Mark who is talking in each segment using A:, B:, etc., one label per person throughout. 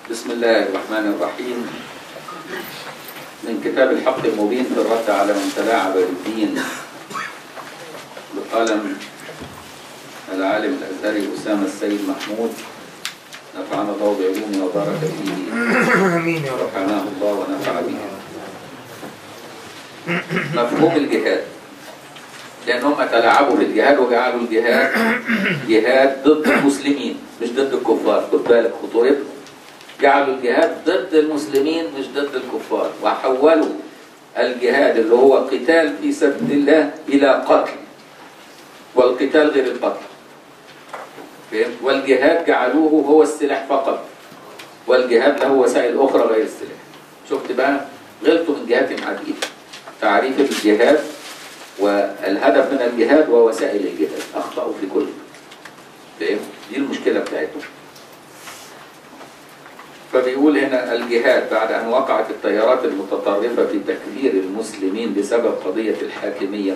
A: بسم الله الرحمن الرحيم من كتاب الحق المبين في الرد على من تلاعب بالدين بقلم العالم الأزهري أسامة السيد محمود نفعنا الله بعلومه وبارك فيه
B: امين يا رب
A: رحمه الله ونفع به مفهوم الجهاد لأنهم تلاعبوا في الجهاد وجعلوا الجهاد جهاد ضد المسلمين مش ضد الكفار خد بالك خطورته جعلوا الجهاد ضد المسلمين مش ضد الكفار وحولوا الجهاد اللي هو قتال في سبيل الله إلى قتل والقتال غير القتل فهمت؟ والجهاد جعلوه هو السلاح فقط والجهاد له وسائل أخرى غير السلاح شفت بقى غلطوا من جهات عديدة تعريف الجهاد والهدف من الجهاد ووسائل الجهاد أخطأوا في كل فاهم؟ دي المشكلة بتاعتهم فبيقول هنا الجهاد بعد أن وقعت التيارات المتطرفة في تكفير المسلمين بسبب قضية الحاكمية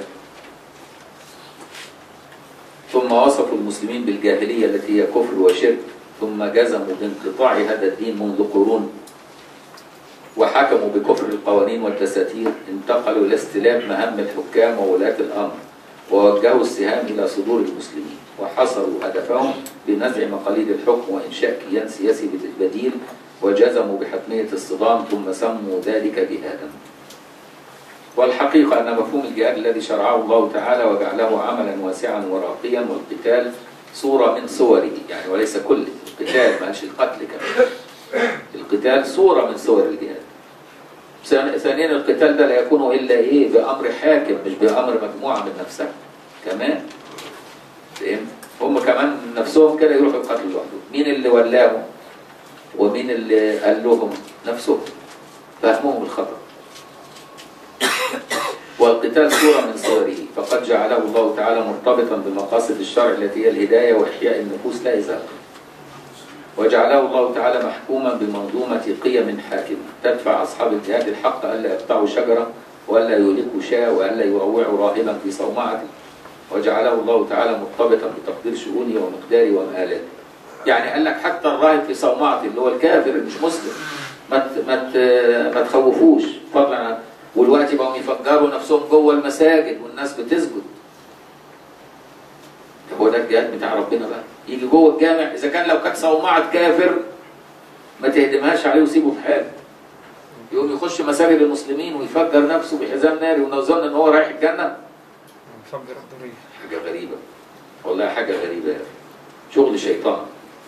A: ثم وصفوا المسلمين بالجاهلية التي هي كفر وشرك ثم جزموا بانقطاع هذا الدين منذ قرون وحكموا بكفر القوانين والدساتير انتقلوا إلى استلام مهام الحكام وولاة الأمر ووجهوا السهام إلى صدور المسلمين وحصروا هدفهم بنزع مقاليد الحكم وإنشاء كيان سياسي بديل وجزموا بحتمية الصدام ثم سموا ذلك جهادا والحقيقة أن مفهوم الجهاد الذي شرعه الله تعالى وجعله عملا واسعا وراقيا والقتال صورة من صوره يعني وليس كل القتال ماشي القتل كمان القتال صورة من صور الجهاد ثان- ثانيا القتال ده لا يكون إلا إيه بأمر حاكم مش بأمر مجموعة من نفسها كمان فهمت؟ هم كمان من نفسهم كده يروحوا يقاتلوا لوحدهم مين اللي ولاهم ومين اللي قال لهم نفسهم فهمهم الخطأ والقتال صورة من صوره فقد جعله الله تعالى مرتبطا بمقاصد الشرع التي هي الهداية وإحياء النفوس لا إزاق وجعله الله تعالى محكوما بمنظومة قيم حاكمة تدفع أصحاب الجهاد الحق ألا يقطعوا شجرة وألا يهلكوا شاة وألا يروعوا راهبا في صومعته وجعله الله تعالى مرتبطا بتقدير شؤونه ومقداره ومآلاته يعني قال لك حتى الراهب في صومعته اللي هو الكافر اللي مش مسلم ما ت- ما ت- ما تخوفوش فضلا عن والوقت بقوا يفجروا نفسهم جوه المساجد والناس بتسجد طب هو ده الجهاد بتاع ربنا بقى يجي جوه الجامع اذا كان لو كانت صومعه كافر ما تهدمهاش عليه وسيبه في حاله يقوم يخش مساجد المسلمين ويفجر نفسه بحزام ناري ونظن ان هو رايح الجنه
B: نفجر الضريح
A: حاجه غريبه والله حاجه غريبه يا أخي. شغل شيطان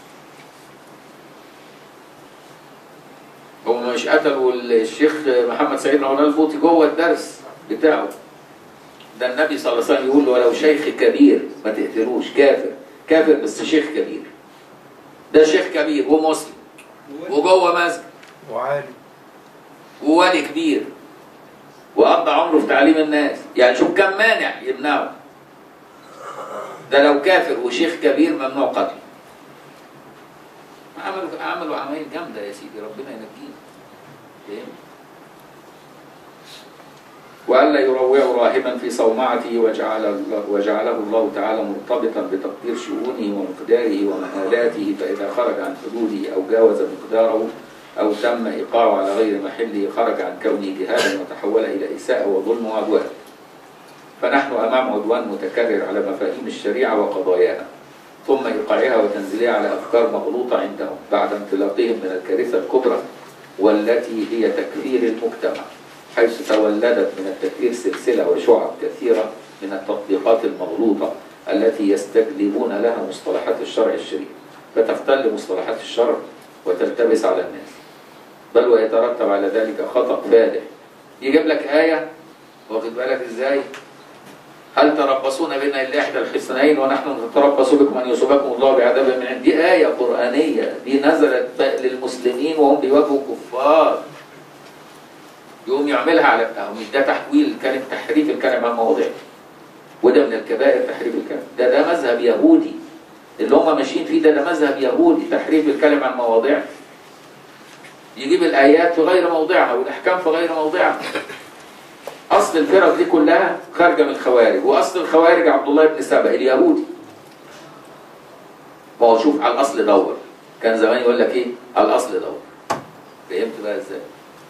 A: هم مش قتلوا الشيخ محمد سعيد رمضان البوطي جوه الدرس بتاعه ده النبي صلى الله عليه وسلم يقول له ولو شيخ كبير ما تقتلوش كافر كافر بس شيخ كبير ده شيخ كبير ومسلم وجوه مسجد
B: وعالي
A: وولي كبير وقضى عمره في تعليم الناس يعني شوف كم مانع يمنعه ده لو كافر وشيخ كبير ممنوع قتله عملوا عملوا عمايل جامده يا سيدي ربنا ينجينا فاهم؟ وألا يروعوا راهبا في صومعته وجعل الله وجعله الله تعالى مرتبطا بتقدير شؤونه ومقداره ومآلاته فإذا خرج عن حدوده أو جاوز مقداره أو تم إيقاعه على غير محله خرج عن كونه جهادا وتحول إلى إساءة وظلم وعدوان فنحن أمام عدوان متكرر على مفاهيم الشريعة وقضاياها ثم إيقاعها وتنزيلها على أفكار مغلوطة عندهم بعد انطلاقهم من الكارثة الكبرى والتي هي تكفير المجتمع حيث تولدت من التكفير سلسلة وشعب كثيرة من التطبيقات المغلوطة التي يستجلبون لها مصطلحات الشرع الشريف فتختل مصطلحات الشرع وتلتبس على الناس بل ويترتب على ذلك خطأ فادح يجيب لك آية واخد بالك ازاي هل تربصون بنا إلا إحدى الحسنين ونحن نتربص بكم أن يصيبكم الله بعذاب من عند دي آية قرآنية دي نزلت بقى للمسلمين وهم بيواجهوا كفار يقوم يعملها على أهو مش ده تحويل كلمة تحريف الكلمة عن مواضيع وده من الكبائر تحريف الكلمة ده ده مذهب يهودي اللي هم ماشيين فيه ده ده مذهب يهودي تحريف الكلمة عن مواضيع يجيب الآيات في غير موضعها والأحكام في غير موضعها أصل الفرق دي كلها خارجة من الخوارج وأصل الخوارج عبد الله بن سبأ اليهودي ما هو شوف على الأصل دور كان زمان يقول لك إيه على الأصل دور فهمت بقى ازاي؟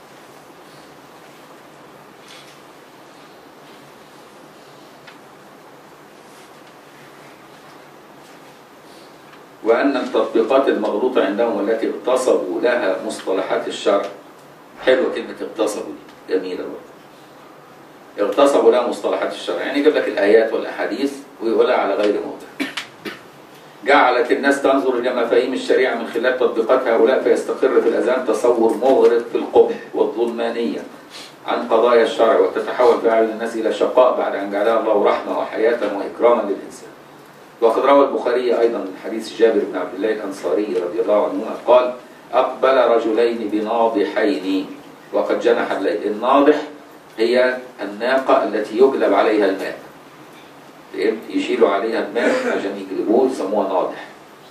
A: وأن التطبيقات المغلوطة عندهم والتي اغتصبوا لها مصطلحات الشرع حلوة كلمة اغتصبوا دي جميلة برضه اغتصبوا لها مصطلحات الشرع يعني يجيب لك الآيات والأحاديث ويقولها على غير موضع جعلت الناس تنظر إلى مفاهيم الشريعة من خلال تطبيقات هؤلاء فيستقر في الأذهان تصور مغرض في القبح والظلمانية عن قضايا الشرع وتتحول فعل الناس إلى شقاء بعد أن جعلها الله رحمة وحياة وإكراما للإنسان وقد روى البخاري أيضا من حديث جابر بن عبد الله الأنصاري رضي الله عنهما قال أقبل رجلين بناضحين وقد جنح الليل الناضح هي الناقة التي يجلب عليها الماء فهمت؟ يشيلوا عليها الماء عشان يجلبوه يسموها ناضح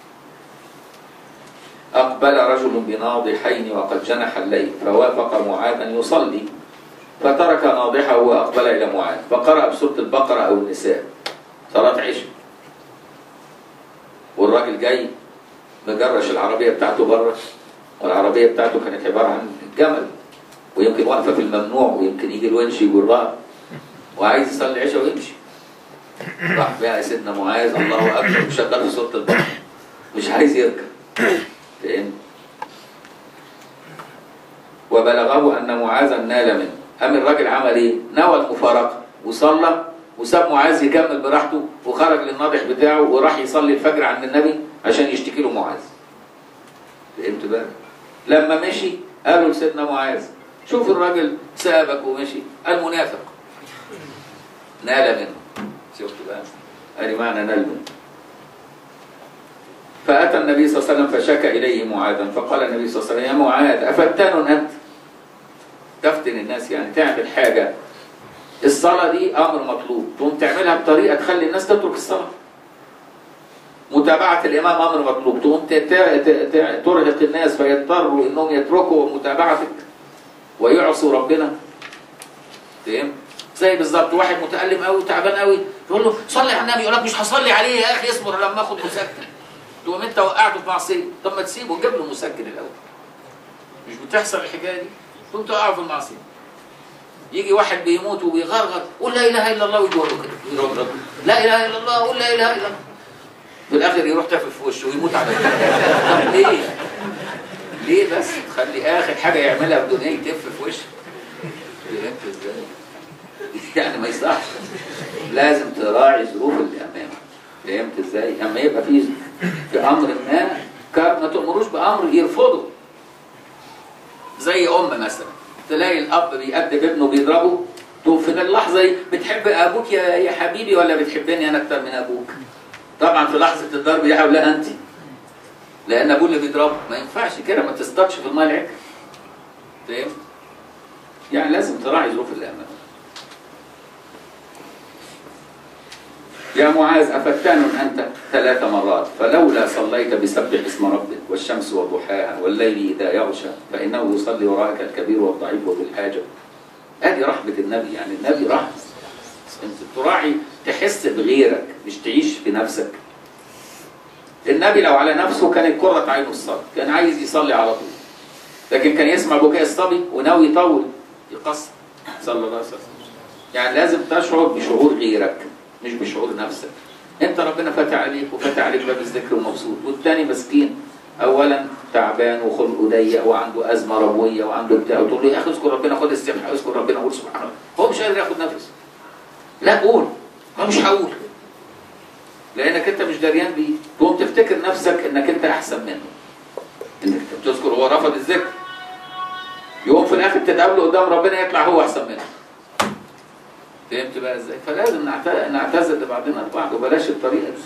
A: أقبل رجل بناضحين وقد جنح الليل فوافق معاذ أن يصلي فترك ناضحه وأقبل إلى معاذ فقرأ بسورة البقرة أو النساء صلاة عشاء والراجل جاي مجرش العربية بتاعته بره والعربية بتاعته كانت عبارة عن جمل ويمكن واقفة في الممنوع ويمكن يجي الونش يجرها وعايز يصلي العشاء ويمشي راح بيها سيدنا معاذ الله أكبر وشغل في سورة البقرة مش عايز يركب فاهم وبلغه أن معاذا نال منه قام الراجل عمل إيه؟ نوى المفارقة وصلى وساب معاذ يكمل براحته وخرج للناضح بتاعه وراح يصلي الفجر عند النبي عشان يشتكي له معاذ فهمت بقى لما مشي قالوا لسيدنا معاذ شوف الراجل سابك ومشي المنافق نال منه شفت بقى ادي معنى نال منه فاتى النبي صلى الله عليه وسلم فشكى اليه معاذا فقال النبي صلى الله عليه وسلم يا معاذ افتان انت تفتن الناس يعني تعمل حاجه الصلاة دي أمر مطلوب تقوم تعملها بطريقة تخلي الناس تترك الصلاة متابعة الإمام أمر مطلوب تقوم ت- ت- ت- ترهق الناس فيضطروا إنهم يتركوا متابعتك ويعصوا ربنا فاهم؟ زي بالظبط واحد متألم قوي وتعبان قوي تقول له صلي على النبي يقول لك مش هصلي عليه يا أخي اصبر لما آخد مسكن تقوم أنت وقعته في معصية طب ما تسيبه وجيب له مسكن الأول مش بتحصل الحكاية دي تقوم توقعه في المعصية يجي واحد بيموت وبيغرغر قول لا اله الا الله ويجوه له كده يرغرغ. لا اله الا الله قول لا اله الا الله في الاخر يروح تافه في وشه ويموت على كده طب ليه؟ ليه بس تخلي اخر حاجه يعملها في دنيا يتف في وشه فهمت ازاي؟ يعني ما يصحش لازم تراعي ظروف اللي امامك فهمت ازاي؟ اما يبقى في في امر ما كان ما تامروش بامر يرفضه زي ام مثلا تلاقي الاب بيأدب ابنه بيضربه تقوم في اللحظه دي بتحب ابوك يا يا حبيبي ولا بتحبني انا اكتر من ابوك؟ طبعا في لحظه الضرب دي هقول لها انت لان ابوه اللي بيضربه ما ينفعش كده ما تصطادش في الماء العكر فاهم؟ يعني لازم تراعي ظروف اللي امامك يا معاذ أفتان أنت ثلاث مرات فلولا صليت بسبح اسم ربك والشمس وضحاها والليل إذا يغشى فإنه يصلي وراءك الكبير والضعيف وذو الحاجة هذه رحمة النبي يعني النبي رحمة أنت تراعي تحس بغيرك مش تعيش في نفسك النبي لو على نفسه كانت قرة عينه الصلاة كان عايز يصلي على طول لكن كان يسمع بكاء الصبي وناوي يطول يقصر صلى الله عليه وسلم يعني لازم تشعر بشعور غيرك مش بشعور نفسك انت ربنا فتح عليك وفتح عليك باب الذكر ومبسوط والتاني مسكين اولا تعبان وخلقه ضيق وعنده ازمه ربويه وعنده بتاع وتقول له يا اخي اذكر ربنا خد استمحاء اذكر ربنا قول سبحان الله هو مش قادر ياخد نفس لا قول ما مش هقول لانك انت مش دريان بيه تقوم تفتكر نفسك انك انت احسن منه انك بتذكر هو رفض الذكر يقوم في الاخر تتقابله قدام ربنا يطلع هو احسن منه فهمت بقى ازاي؟ فلازم نعت- نعتذر لبعضنا البعض وبلاش الطريقه دي.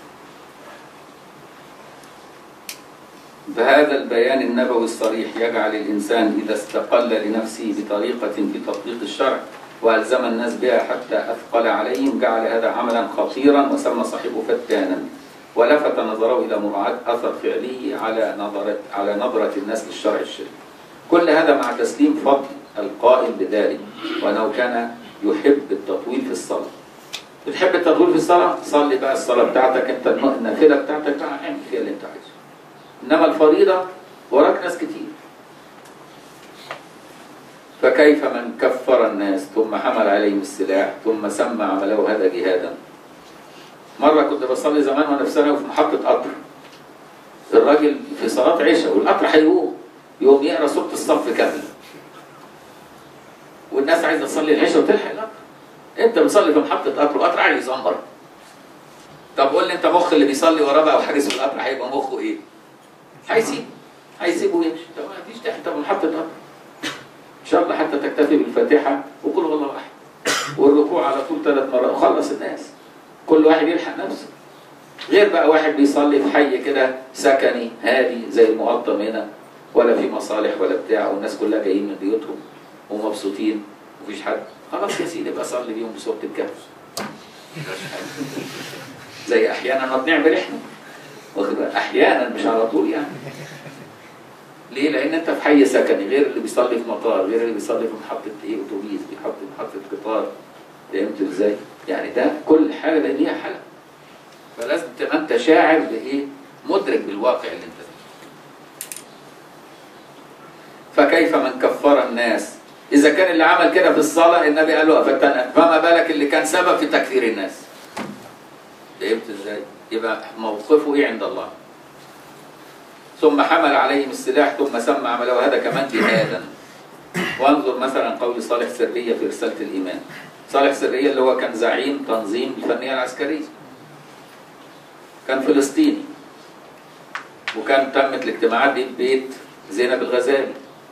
A: فهذا البيان النبوي الصريح يجعل الانسان اذا استقل لنفسه بطريقه في تطبيق الشرع والزم الناس بها حتى اثقل عليهم جعل هذا عملا خطيرا وسمى صاحبه فتانا ولفت نظره الى مراعاه اثر فعله على نظره على نظره الناس للشرع الشريف. كل هذا مع تسليم فضل القائل بذلك وانه كان يحب التطويل في الصلاه. بتحب التطويل في الصلاه؟ صلي بقى الصلاه بتاعتك انت النافله بتاعتك بقى اعمل فيها اللي انت عايزه. انما الفريضه وراك ناس كتير. فكيف من كفر الناس ثم حمل عليهم السلاح ثم سمى عمله هذا جهادا مرة كنت بصلي زمان وانا في ثانوي في محطة قطر الراجل في صلاة عشاء والقطر هيقوم يقوم يقرا سورة الصف كاملة والناس عايزة تصلي العشاء وتلحق القطر انت بتصلي في محطة قطر وقطر عايز يزمر طب قول لي انت مخ اللي بيصلي وراه بقى وحاجز في القطر هيبقى مخه ايه؟ هيسيب هيسيبه ويمشي طب ما تجيش تحت في محطة قطر ان شاء الله حتى تكتفي بالفاتحة وقل هو الله احد والركوع على طول ثلاث مرات وخلص الناس كل واحد يلحق نفسه غير بقى واحد بيصلي في حي كده سكني هادي زي المقطم هنا ولا في مصالح ولا بتاع والناس كلها جايين من بيوتهم ومبسوطين مفيش حد خلاص يا سيدي بقى صلي بيهم بسورة الكهف مفيش حاجة. زي احيانا ما بنعمل احنا واخد بالك؟ احيانا مش على طول يعني ليه؟ لان انت في حي سكني غير اللي بيصلي في مطار غير اللي بيصلي في محطه ايه اتوبيس بيحط محطه قطار فهمت ازاي؟ يعني ده كل حاجه ده ليها حل فلازم تبقى انت شاعر بايه؟ مدرك بالواقع اللي انت فيه. فكيف من كفر الناس؟ اذا كان اللي عمل كده في الصلاه النبي قال له افتن فما بالك اللي كان سبب في تكفير الناس؟ فهمت ازاي؟ يبقى موقفه ايه عند الله؟ ثم حمل عليهم السلاح ثم سمى عمله هذا كمان جهادا وانظر مثلا قول صالح سرية في رسالة الإيمان صالح سرية اللي هو كان زعيم تنظيم الفنية العسكرية كان فلسطيني وكان تمت الاجتماعات دي في بيت زينب الغزالي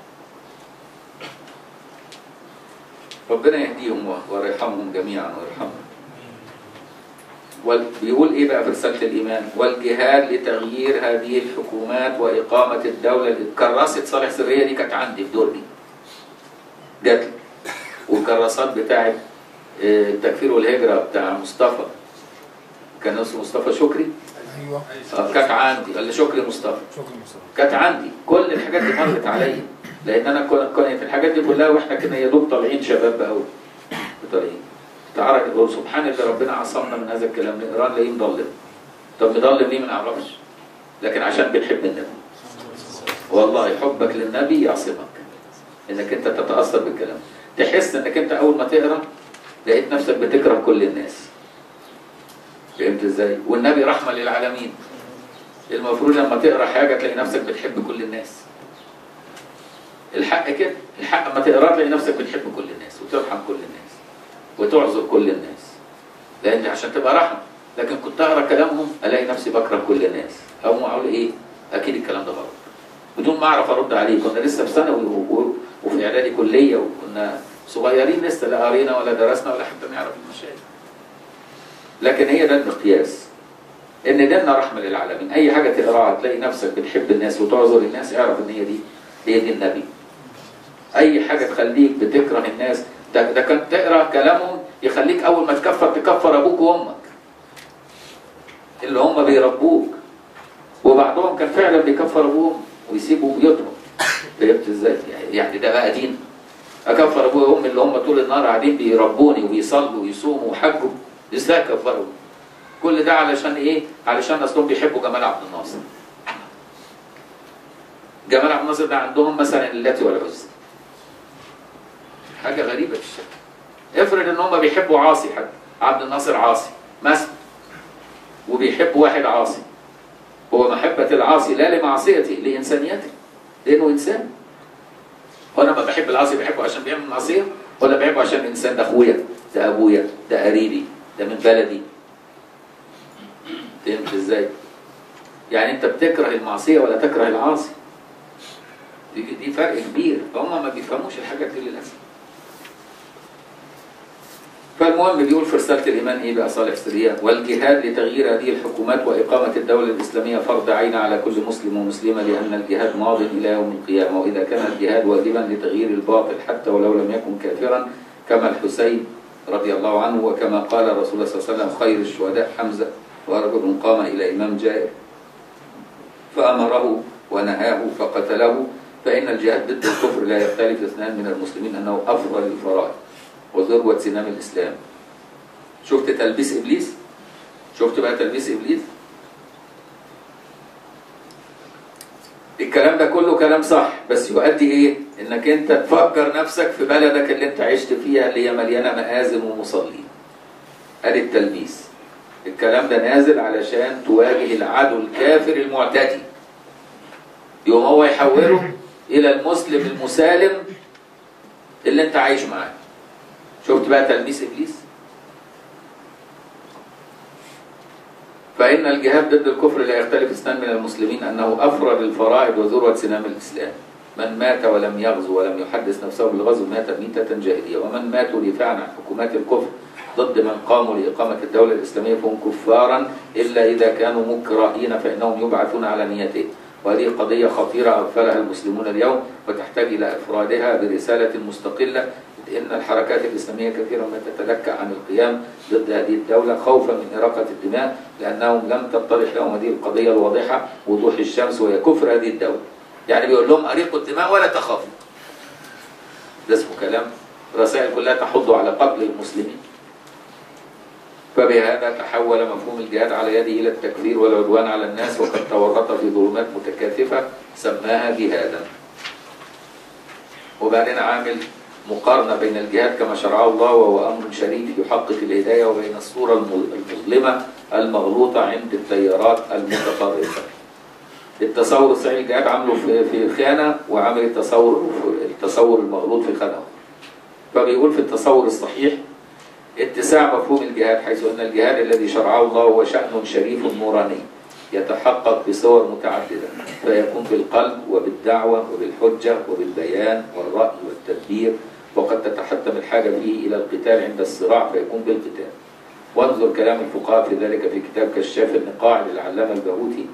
A: ربنا يهديهم ويرحمهم جميعا ويرحمهم وال- بيقول ايه بقى في رساله الايمان والجهاد لتغيير هذه الحكومات واقامه الدوله اللي كراسه صالح سريه دي كانت عندي في دربي جات لي والكراسات بتاعت آه، التكفير والهجره بتاع مصطفى كان اسمه مصطفى شكري
B: ايوه
A: آه، كانت عندي قال لي شكري مصطفى
B: شكرا مصطفى
A: كانت عندي كل الحاجات دي مرت عليا لان انا كنت كنت الحاجات دي كلها واحنا كنا يا دوب طالعين شباب بقى طالعين تعرف سبحان الله ربنا عصمنا من هذا الكلام نقرا نلاقيه مضلم طب مضلم ليه ما نعرفش لكن عشان بنحب النبي والله حبك للنبي يعصمك انك انت تتاثر بالكلام تحس انك انت اول ما تقرا لقيت نفسك بتكره كل الناس فهمت ازاي والنبي رحمه للعالمين المفروض لما تقرا حاجه تلاقي نفسك بتحب كل الناس الحق كده الحق لما تقرا تلاقي نفسك بتحب كل الناس وترحم كل الناس وتعذر كل الناس لان عشان تبقى رحمه لكن كنت اقرا كلامهم الاقي نفسي بكره كل الناس او اقول ايه اكيد الكلام ده غلط بدون ما اعرف ارد عليه كنا لسه في ثانوي و- و- وفي اعدادي كليه وكنا صغيرين لسه لا قرينا ولا درسنا ولا حتى نعرف المشاكل لكن هي ده المقياس ان ديننا رحمه للعالمين اي حاجه تقراها تلاقي نفسك بتحب الناس وتعذر الناس اعرف ان هي دي هي دي النبي اي حاجه تخليك بتكره الناس ده, ده كان تقرا كلامهم يخليك اول ما تكفر تكفر ابوك وامك اللي هم بيربوك وبعضهم كان فعلا بيكفر ابوهم ويسيبوا بيوتهم فهمت ازاي؟ يعني ده بقى دين اكفر ابويا وامي اللي هم طول النهار قاعدين بيربوني وبيصلوا ويصوموا ويحجوا ازاي اكفرهم؟ كل ده علشان ايه؟ علشان اصلهم بيحبوا جمال عبد الناصر. جمال عبد الناصر ده عندهم مثلا اللاتي والعزى. حاجه غريبه في الشكل. افرض ان هم بيحبوا عاصي حد عبد الناصر عاصي مثلا وبيحب واحد عاصي هو محبة العاصي لا لمعصيته لإنسانيته لأنه إنسان وأنا ما بحب العاصي بحبه عشان بيعمل معصية ولا بحبه عشان الإنسان ده أخويا ده أبويا ده قريبي ده من بلدي فهمت إزاي؟ يعني أنت بتكره المعصية ولا تكره العاصي دي, دي فرق كبير فهم ما بيفهموش الحاجات دي للأسف فالمهم بيقول في رسالة الإيمان إيه بقى صالح سريان والجهاد لتغيير هذه الحكومات وإقامة الدولة الإسلامية فرض عين على كل مسلم ومسلمة لأن الجهاد ماض إلى يوم القيامة وإذا كان الجهاد واجبا لتغيير الباطل حتى ولو لم يكن كافرا كما الحسين رضي الله عنه وكما قال الرسول صلى الله عليه وسلم خير الشهداء حمزة ورجل قام إلى إمام جائر فأمره ونهاه فقتله فإن الجهاد ضد الكفر لا يختلف اثنان من المسلمين أنه أفضل الفرائض وذروة سنام الإسلام شفت تلبيس إبليس شفت بقى تلبيس إبليس الكلام ده كله كلام صح بس يؤدي ايه انك انت تفكر نفسك في بلدك اللي انت عشت فيها اللي هي مليانه مآذن ومصلين ادي التلبيس الكلام ده نازل علشان تواجه العدو الكافر المعتدي يقوم هو يحوله الى المسلم المسالم اللي انت عايش معاه شفت بقى تلبيس ابليس فإن الجهاد ضد الكفر لا يختلف اثنان من المسلمين أنه أفرد الفرائض وذروة سنام الإسلام من مات ولم يغزو ولم يحدث نفسه بالغزو مات ميتة جاهلية ومن ماتوا دفاعا عن حكومات الكفر ضد من قاموا لإقامة الدولة الإسلامية فهم كفارا إلا إذا كانوا مكرهين فإنهم يبعثون على نيتهم وهذه قضية خطيرة أغفلها المسلمون اليوم وتحتاج إلى إفرادها برسالة مستقلة إن الحركات الإسلامية كثيرا ما تتلكأ عن القيام ضد هذه الدولة خوفا من إراقة الدماء لأنهم لم تتضح لهم هذه القضية الواضحة وضوح الشمس وهي كفر هذه الدولة يعني بيقول لهم أريقوا الدماء ولا تخافوا ده اسمه كلام رسائل كلها تحض على قتل المسلمين فبهذا تحول مفهوم الجهاد على يده إلى التكفير والعدوان على الناس وقد تورط في ظلمات متكاثفة سماها جهادا وبعدين عامل مقارنة بين الجهاد كما شرعه الله وهو أمر شريف يحقق الهداية وبين الصورة المظلمة المغلوطة عند التيارات المتطرفة التصور الصحيح الجهاد عامله في في خانة وعامل التصور التصور المغلوط في خانة فبيقول في التصور الصحيح اتساع مفهوم الجهاد حيث أن الجهاد الذي شرعه الله هو شأن شريف نوراني يتحقق بصور متعددة فيكون بالقلب وبالدعوة وبالحجة وبالبيان والرأي والتدبير وقد تتحتم الحاجة فيه إلى القتال عند الصراع فيكون بالقتال وانظر كلام الفقهاء في ذلك في كتاب كشاف النقاع للعلامة البهوتي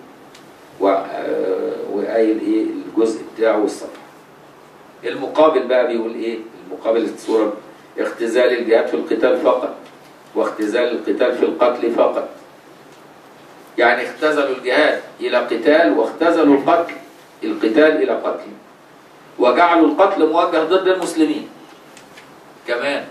A: وقايل ايه الجزء بتاعه والصفحة المقابل بقى بيقول ايه المقابل الصورة اختزال الجهاد في القتال فقط واختزال القتال في القتل فقط يعني اختزلوا الجهاد إلى قتال واختزلوا القتل القتال إلى قتل وجعلوا القتل موجه ضد المسلمين كمان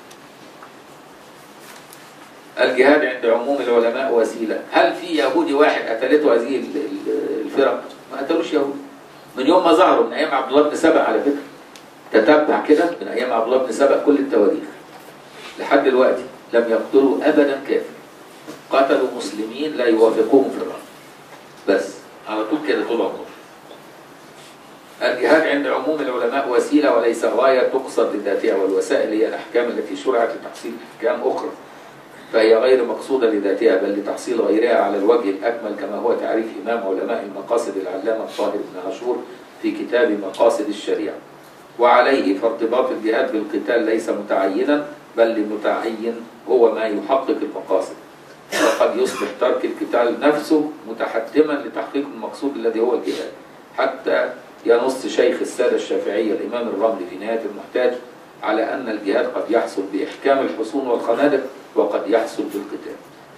A: الجهاد عند عموم العلماء وسيلة هل في يهودي واحد قتلته هذه الفرق ما قتلوش يهود من يوم ما ظهروا من أيام عبد الله بن سبأ على فكرة تتبع كده من أيام عبد الله بن سبأ كل التواريخ لحد دلوقتي لم يقتلوا أبدا كافر قتلوا مسلمين لا يوافقوهم في الرأي بس على طول كده طول عمره الجهاد عند عموم العلماء وسيلة وليس غاية تقصد لذاتها والوسائل هي الأحكام التي شرعت لتحصيل أحكام أخرى فهي غير مقصودة لذاتها بل لتحصيل غيرها على الوجه الأكمل كما هو تعريف إمام علماء المقاصد العلامة الطاهر بن عاشور في كتاب مقاصد الشريعة وعليه فارتباط الجهاد بالقتال ليس متعينا بل المتعين هو ما يحقق المقاصد وقد يصبح ترك القتال نفسه متحتما لتحقيق المقصود الذي هو الجهاد حتى ينص شيخ السادة الشافعية الإمام الرملي في نهاية المحتاج على أن الجهاد قد يحصل بإحكام الحصون والخنادق وقد يحصل بالقتال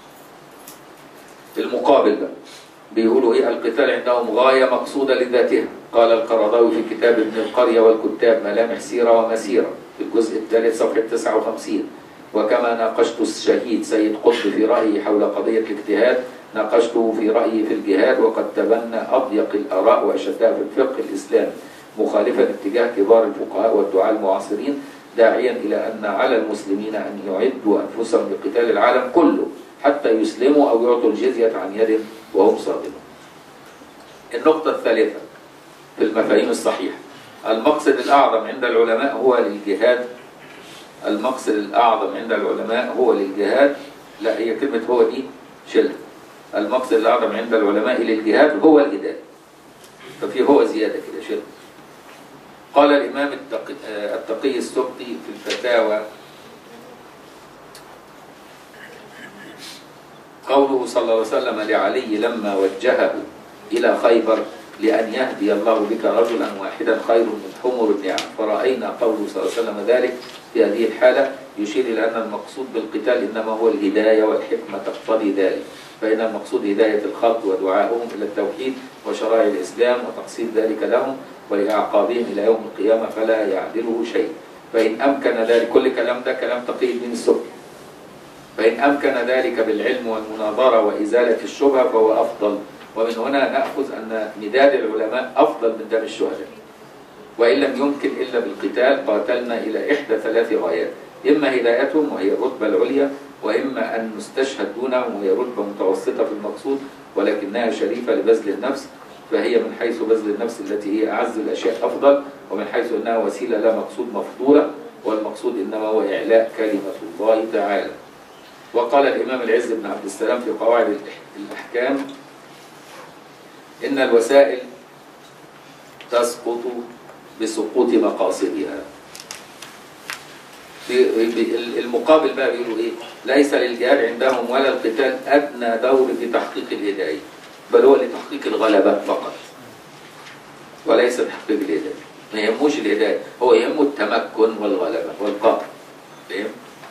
A: المقابل بقى بيقولوا ايه القتال عندهم غاية مقصودة لذاتها قال القرضاوي في كتاب ابن القرية والكتاب ملامح سيرة ومسيرة في الجزء الثالث صفحة 59 وكما ناقشت الشهيد سيد قطب في رأيه حول قضية الاجتهاد ناقشته في رأيي في الجهاد وقد تبنى أضيق الآراء وأشدها في الفقه الإسلامي مخالفا اتجاه كبار الفقهاء والدعاة المعاصرين داعيا إلى أن على المسلمين أن يعدوا أنفسهم لقتال العالم كله حتى يسلموا أو يعطوا الجزية عن يد وهم صادمون النقطة الثالثة في المفاهيم الصحيحة المقصد الأعظم عند العلماء هو للجهاد المقصد الأعظم عند العلماء هو للجهاد لا هي كلمة هو دي شلها المقصد الأعظم عند العلماء للجهاد هو الهداية ففي هو زيادة كده شلها قال الإمام التقي, التقي السبطي في الفتاوى قوله صلى الله عليه وسلم لعلي لما وجهه إلى خيبر لأن يهدي الله بك رجلا واحدا خير من حمر النعم فرأينا قوله صلى الله عليه وسلم ذلك في هذه الحالة يشير إلى أن المقصود بالقتال إنما هو الهداية والحكمة تقتضي ذلك فإن المقصود هداية الخلق ودعائهم إلى التوحيد وشرائع الإسلام وتحصيل ذلك لهم ولإعقابهم إلى يوم القيامة فلا يعدله شيء فإن أمكن ذلك كل كلام ده كلام تقي الدين السبكي فإن أمكن ذلك بالعلم والمناظرة وإزالة الشبهة فهو أفضل ومن هنا نأخذ أن مداد العلماء أفضل من دم الشهداء وإن لم يمكن إلا بالقتال قاتلنا إلى إحدى ثلاث غايات إما هدايتهم وهي الرتبة العليا وإما أن نستشهد دونهم وهي رتبة متوسطة في المقصود ولكنها شريفة لبذل النفس فهي من حيث بذل النفس التي هي أعز الأشياء أفضل ومن حيث أنها وسيلة لا مقصود مفضولة والمقصود إنما هو إعلاء كلمة الله تعالى وقال الإمام العز بن عبد السلام في قواعد الإح- الأحكام إن الوسائل تسقط بسقوط مقاصدها في في المقابل بقى بيقولوا ايه ليس للجهاد عندهم ولا القتال ادنى دور في تحقيق الهدايه بل هو لتحقيق الغلبه فقط وليس تحقيق الهدايه ما يهموش الهدايه هو يهمه التمكن والغلبه والقهر فاهم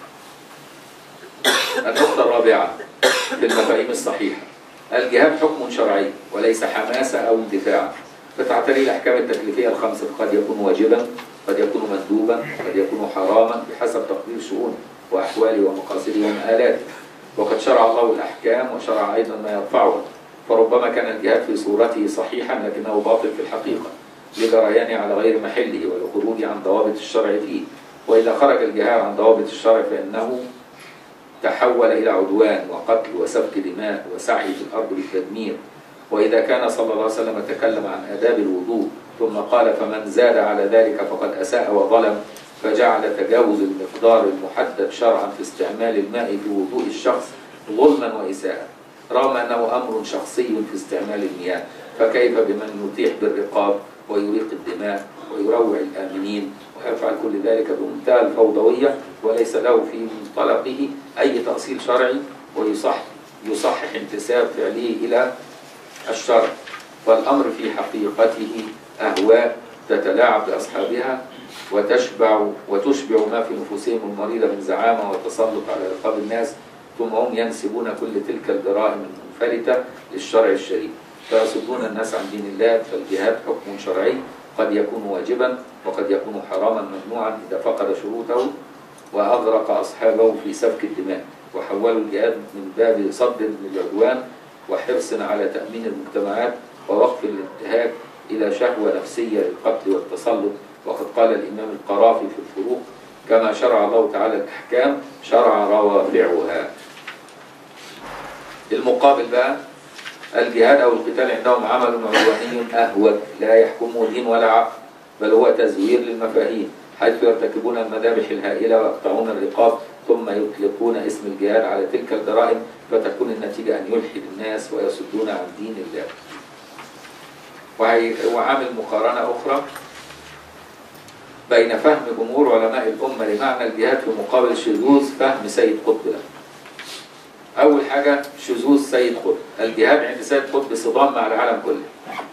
A: النقطه الرابعه في المفاهيم الصحيحه الجهاد حكم شرعي وليس حماسه او اندفاع فتعتري الاحكام التكليفيه الخمسه قد يكون واجبا قد يكون مندوبا قد يكون حراما بحسب تقدير شؤونه واحواله ومقاصده ومآلاته وقد شرع الله الاحكام وشرع ايضا ما يرفعها فربما كان الجهاد في صورته صحيحا لكنه باطل في الحقيقه لجريانه على غير محله ولخروجه عن ضوابط الشرع فيه واذا خرج الجهاد عن ضوابط الشرع فانه تحول الى عدوان وقتل وسفك دماء وسعي في الارض بالتدمير واذا كان صلى الله عليه وسلم تكلم عن اداب الوضوء ثم قال فمن زاد على ذلك فقد اساء وظلم فجعل تجاوز المقدار المحدد شرعا في استعمال الماء في وضوء الشخص ظلما واساءه رغم انه امر شخصي في استعمال المياه فكيف بمن يتيح بالرقاب ويريق الدماء ويروع الامنين ويفعل كل ذلك بمنتهى الفوضويه وليس له في منطلقه اي تاصيل شرعي ويصح يصحح انتساب فعله الى الشرع والامر في حقيقته اهواء تتلاعب باصحابها وتشبع وتشبع ما في نفوسهم المريضه من زعامه وتسلط على رقاب الناس ثم هم ينسبون كل تلك الجرائم المنفلته للشرع الشريف فيصدون الناس عن دين الله فالجهاد حكم شرعي قد يكون واجبا وقد يكون حراما ممنوعا اذا فقد شروطه واغرق اصحابه في سفك الدماء وحولوا الجهاد من باب صد للعدوان وحرص على تامين المجتمعات ووقف الانتهاك الى شهوه نفسيه للقتل والتسلط وقد قال الامام القرافي في الفروق كما شرع الله تعالى الاحكام شرع روافعها المقابل بقى الجهاد او القتال عندهم عمل عدواني اهوج لا يحكمه دين ولا عقل بل هو تزوير للمفاهيم حيث يرتكبون المذابح الهائله ويقطعون الرقاب ثم يطلقون اسم الجهاد على تلك الجرائم فتكون النتيجه ان يلحد الناس ويصدون عن دين الله. وهي- وعامل مقارنه اخرى بين فهم جمهور علماء الامه لمعنى الجهاد في مقابل شذوذ فهم سيد قطب له. أول حاجة شذوذ سيد قطب الجهاد عند سيد قطب صدام مع العالم كله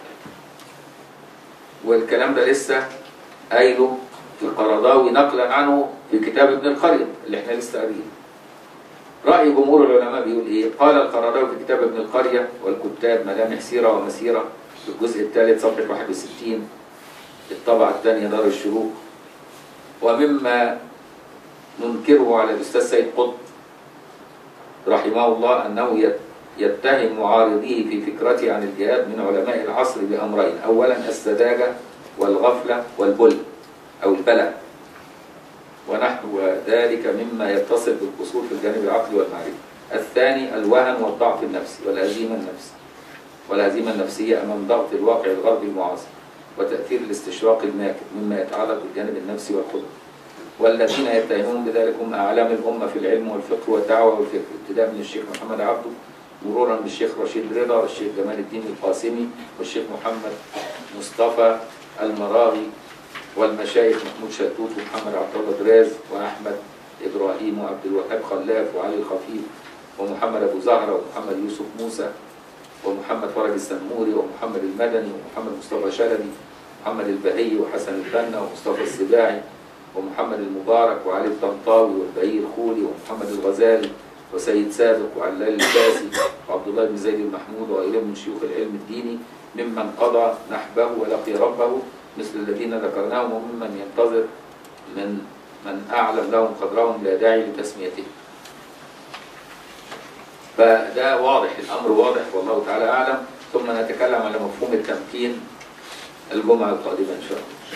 A: والكلام ده لسه قايله في القرضاوي نقلا عنه في كتاب ابن القرية اللي احنا لسه قارينه رأي جمهور العلماء بيقول ايه؟ قال القرضاوي في كتاب ابن القرية والكتاب ملامح سيرة ومسيرة في الجزء الثالث صفحة 61 الطبعة الثانية دار الشروق ومما ننكره على الأستاذ سيد قطب رحمه الله أنه يت- يتهم معارضيه في فكرته عن الجهاد من علماء العصر بأمرين أولا السذاجة والغفلة والبل أو البلع ونحو ذلك مما يتصل بالقصور في الجانب العقلي والمعرفي الثاني الوهن والضعف النفسي والهزيمة النفسية والهزيمة النفسية أمام ضغط الواقع الغربي المعاصر وتأثير الاستشراق الماكر مما يتعلق بالجانب النفسي والخلق والذين يتهمون بذلك هم أعلام الأمة في العلم والفقه والدعوة والفكر ابتداء من الشيخ محمد عبده مرورا بالشيخ رشيد رضا والشيخ جمال الدين القاسمي والشيخ محمد مصطفى المراغي والمشايخ محمود شتوت ومحمد عبد الله دراز وأحمد إبراهيم وعبد الوهاب خلاف وعلي الخفيف ومحمد أبو زهرة ومحمد يوسف موسى ومحمد فرج السنموري ومحمد المدني ومحمد مصطفى شلبي محمد البهي وحسن البنا ومصطفى السباعي ومحمد المبارك وعلي الطنطاوي والبهي الخولي ومحمد الغزالي وسيد سابق وعلال الباسي وعبد الله بن زيد المحمود وغيرهم من شيوخ العلم الديني ممن قضى نحبه ولقي ربه مثل الذين ذكرناهم وممن ينتظر من من أعلم لهم قدرهم لا داعي لتسميتهم فده واضح الأمر واضح والله تعالى أعلم ثم نتكلم على مفهوم التمكين الجمعة القادمة إن شاء الله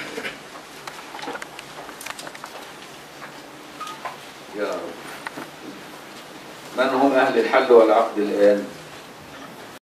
A: يا رب من هم أهل الحل والعقد الآن؟